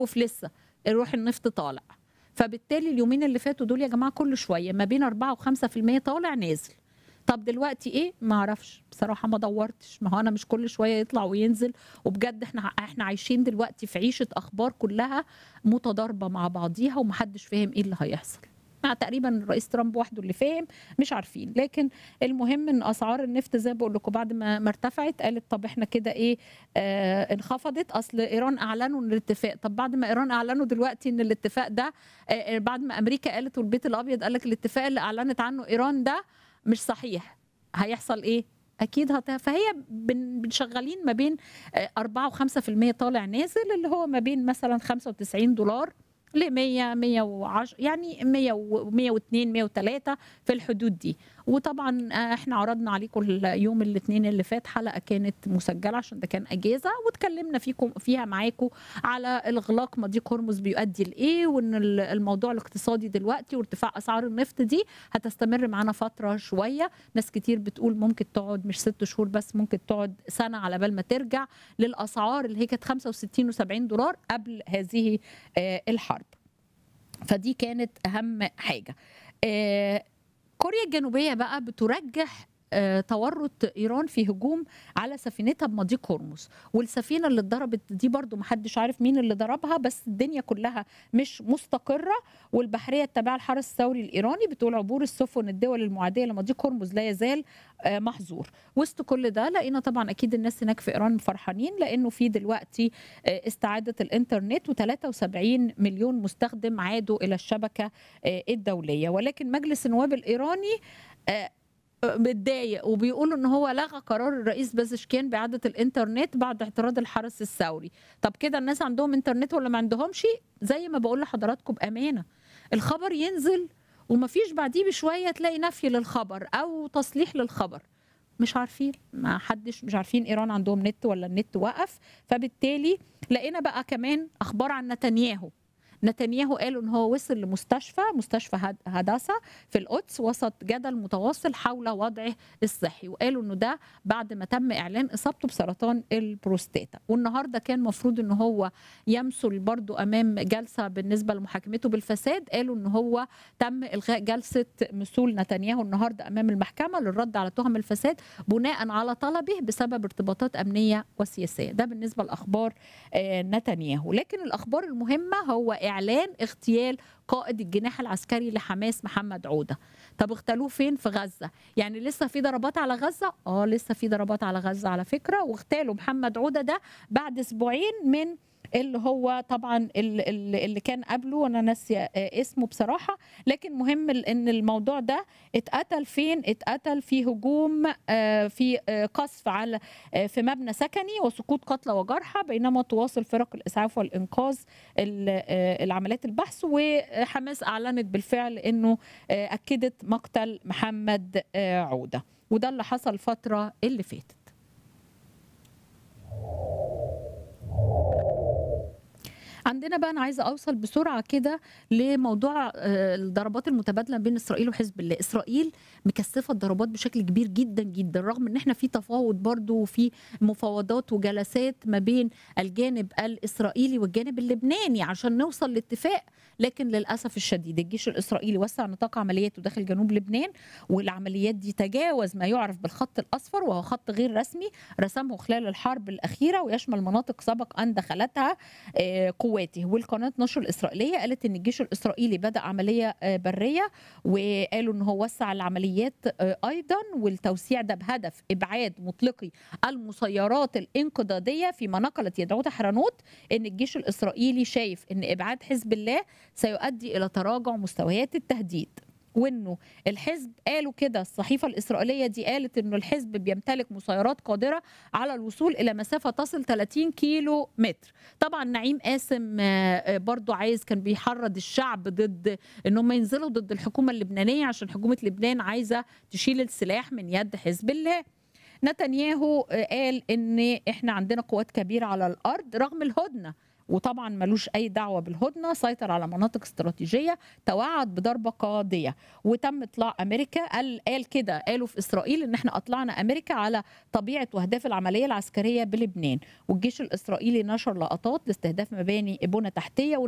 وفي لسه روح النفط طالع فبالتالي اليومين اللي فاتوا دول يا جماعه كل شويه ما بين 4 و5% طالع نازل طب دلوقتي ايه ما اعرفش بصراحه ما دورتش ما هو انا مش كل شويه يطلع وينزل وبجد احنا احنا عايشين دلوقتي في عيشه اخبار كلها متضاربه مع بعضيها ومحدش فاهم ايه اللي هيحصل مع تقريبا الرئيس ترامب وحده اللي فاهم مش عارفين لكن المهم ان اسعار النفط زي ما بقول لكم بعد ما ما ارتفعت قالت طب احنا كده ايه آه انخفضت اصل ايران اعلنوا ان الاتفاق طب بعد ما ايران اعلنوا دلوقتي ان الاتفاق ده آه بعد ما امريكا قالت والبيت الابيض قال لك الاتفاق اللي اعلنت عنه ايران ده مش صحيح هيحصل ايه اكيد هت... فهي بن... بنشغلين ما بين 4 و5% طالع نازل اللي هو ما بين مثلا 95 دولار ل 100 110 يعني 100 102 103 في الحدود دي وطبعا احنا عرضنا عليكم يوم الاثنين اللي فات حلقه كانت مسجله عشان ده كان اجازه واتكلمنا فيكم فيها معاكم على الاغلاق مضيق هرمز بيؤدي لايه وان الموضوع الاقتصادي دلوقتي وارتفاع اسعار النفط دي هتستمر معانا فتره شويه ناس كتير بتقول ممكن تقعد مش ست شهور بس ممكن تقعد سنه على بال ما ترجع للاسعار اللي هي كانت 65 و70 دولار قبل هذه الحرب فدي كانت اهم حاجه كوريا الجنوبيه بقى بترجح تورط ايران في هجوم على سفينتها بمضيق هرمز والسفينه اللي اتضربت دي برضو محدش عارف مين اللي ضربها بس الدنيا كلها مش مستقره والبحريه التابعه للحرس الثوري الايراني بتقول عبور السفن الدول المعاديه لمضيق هرمز لا يزال محظور وسط كل ده لقينا طبعا اكيد الناس هناك في ايران فرحانين لانه في دلوقتي استعاده الانترنت و73 مليون مستخدم عادوا الى الشبكه الدوليه ولكن مجلس النواب الايراني متضايق وبيقولوا ان هو لغى قرار الرئيس بازشكيان باعاده الانترنت بعد اعتراض الحرس الثوري طب كده الناس عندهم انترنت ولا ما عندهمش زي ما بقول لحضراتكم بامانه الخبر ينزل ومفيش بعديه بشويه تلاقي نفي للخبر او تصليح للخبر مش عارفين ما حدش مش عارفين ايران عندهم نت ولا النت وقف فبالتالي لقينا بقى كمان اخبار عن نتنياهو نتنياهو قالوا ان هو وصل لمستشفى مستشفى هداسا في القدس وسط جدل متواصل حول وضعه الصحي وقالوا انه ده بعد ما تم اعلان اصابته بسرطان البروستاتا والنهارده كان المفروض ان هو يمثل برضو امام جلسه بالنسبه لمحاكمته بالفساد قالوا ان هو تم الغاء جلسه مثول نتنياهو النهارده امام المحكمه للرد على تهم الفساد بناء على طلبه بسبب ارتباطات امنيه وسياسيه ده بالنسبه لاخبار نتنياهو لكن الاخبار المهمه هو اعلان اغتيال قائد الجناح العسكري لحماس محمد عوده طب اغتالوه فين في غزه يعني لسه في ضربات على غزه اه لسه في ضربات على غزه على فكره واغتالوا محمد عوده ده بعد اسبوعين من اللي هو طبعا اللي كان قبله وانا ناسيه اسمه بصراحه لكن مهم ان الموضوع ده اتقتل فين اتقتل في هجوم في قصف على في مبنى سكني وسقوط قتلى وجرحى بينما تواصل فرق الاسعاف والانقاذ العمليات البحث وحماس اعلنت بالفعل انه اكدت مقتل محمد عوده وده اللي حصل الفتره اللي فاتت عندنا بقى انا عايزه اوصل بسرعه كده لموضوع الضربات المتبادله بين اسرائيل وحزب الله اسرائيل مكثفه الضربات بشكل كبير جدا جدا رغم ان احنا في تفاوض برضو وفي مفاوضات وجلسات ما بين الجانب الاسرائيلي والجانب اللبناني عشان نوصل لاتفاق لكن للاسف الشديد الجيش الاسرائيلي وسع نطاق عملياته داخل جنوب لبنان والعمليات دي تجاوز ما يعرف بالخط الاصفر وهو خط غير رسمي رسمه خلال الحرب الاخيره ويشمل مناطق سبق ان دخلتها قواته والقناه نشر الاسرائيليه قالت ان الجيش الاسرائيلي بدا عمليه بريه وقالوا ان هو وسع العمليات ايضا والتوسيع ده بهدف ابعاد مطلقي المسيرات الانقضاضيه فيما نقلت يدعوت حرانوت ان الجيش الاسرائيلي شايف ان ابعاد حزب الله سيؤدي الى تراجع مستويات التهديد وانه الحزب قالوا كده الصحيفه الاسرائيليه دي قالت انه الحزب بيمتلك مسيرات قادره على الوصول الى مسافه تصل 30 كيلو متر طبعا نعيم قاسم برضو عايز كان بيحرض الشعب ضد ان هم ينزلوا ضد الحكومه اللبنانيه عشان حكومه لبنان عايزه تشيل السلاح من يد حزب الله نتنياهو قال ان احنا عندنا قوات كبيره على الارض رغم الهدنه وطبعا ملوش اي دعوه بالهدنه سيطر على مناطق استراتيجيه توعد بضربه قاضيه وتم اطلاع امريكا قال قال كده قالوا في اسرائيل ان احنا اطلعنا امريكا على طبيعه واهداف العمليه العسكريه بلبنان والجيش الاسرائيلي نشر لقطات لاستهداف مباني بنى تحتيه